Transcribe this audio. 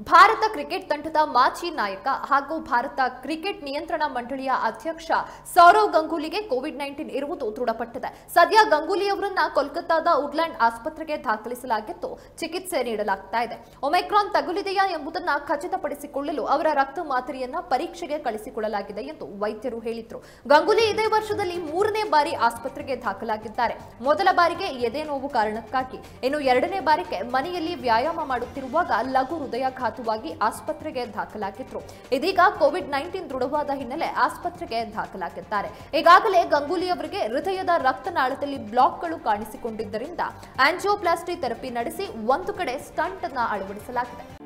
Bharat cricket ತಂಡದ ಮಾಜಿ ನಾಯಕ ಹಾಗೂ ಭಾರತ ಕ್ರಿಕೆಟ್ ನಿಯಂತ್ರಣ ಮಂಡಳಿಯ ಅಧ್ಯಕ್ಷ ಸೌರವ್ ಗಂಗೂಲಿಗೆ ಕೋವಿಡ್ ನೈನ್ಟೀನ್ ಇರುವುದು ದೃಢಪಟ್ಟಿದೆ ಸದ್ಯ ಗಂಗೂಲಿ ಅವರನ್ನ ಕೋಲ್ಕತ್ತಾದ ವುಡ್ಲ್ಯಾಂಡ್ ಆಸ್ಪತ್ರೆಗೆ ದಾಖಲಿಸಲಾಗಿದ್ದು ಚಿಕಿತ್ಸೆ ನೀಡಲಾಗ್ತಾ ಇದೆ ಒಮೈಕ್ರಾನ್ ತಗುಲಿದೆಯಾ ಎಂಬುದನ್ನ ಖಚಿತಪಡಿಸಿಕೊಳ್ಳಲು ಅವರ ರಕ್ತ ಮಾದರಿಯನ್ನ ಪರೀಕ್ಷೆಗೆ ಕಳಿಸಿಕೊಳ್ಳಲಾಗಿದೆ ಎಂದು ವೈದ್ಯರು ಹೇಳಿದ್ರು ಗಂಗೂಲಿ ಇದೇ ವರ್ಷದಲ್ಲಿ ಮೂರನೇ ಬಾರಿ ಆಸ್ಪತ್ರೆಗೆ ದಾಖಲಾಗಿದ್ದಾರೆ ಮೊದಲ ಬಾರಿಗೆ ಎದೆ ನೋವು ಕಾರಣಕ್ಕಾಗಿ ಇನ್ನು ಎರಡನೇ ಬಾರಿಗೆ ಮನೆಯಲ್ಲಿ ವ್ಯಾಯಾಮ ಮಾಡುತ್ತಿರುವಾಗ ಲಘು ಹೃದಯಾಘಾತವಾಗಿ ಆಸ್ಪತ್ರೆಗೆ ದಾಖಲಾಗಿದ್ರು ಇದೀಗ ಕೋವಿಡ್ ನೈನ್ಟೀನ್ ದೃಢವಾದ ಹಿನ್ನೆಲೆ ಆಸ್ಪತ್ರೆಗೆ ದಾಖಲಾಗಿದ್ದಾರೆ ಈಗಾಗಲೇ ಗಂಗೂಲಿ ಅವರಿಗೆ ಹೃದಯದ ರಕ್ತನಾಳದಲ್ಲಿ ಬ್ಲಾಕ್ಗಳು ಕಾಣಿಸಿಕೊಂಡಿದ್ದರಿಂದ ಆಂಜಿಯೋಪ್ಲಾಸ್ಟಿ ಥೆರಪಿ ನಡೆಸಿ ಒಂದು ಕಡೆ ಸ್ಟಂಟ್ ಅನ್ನ ಅಳವಡಿಸಲಾಗಿದೆ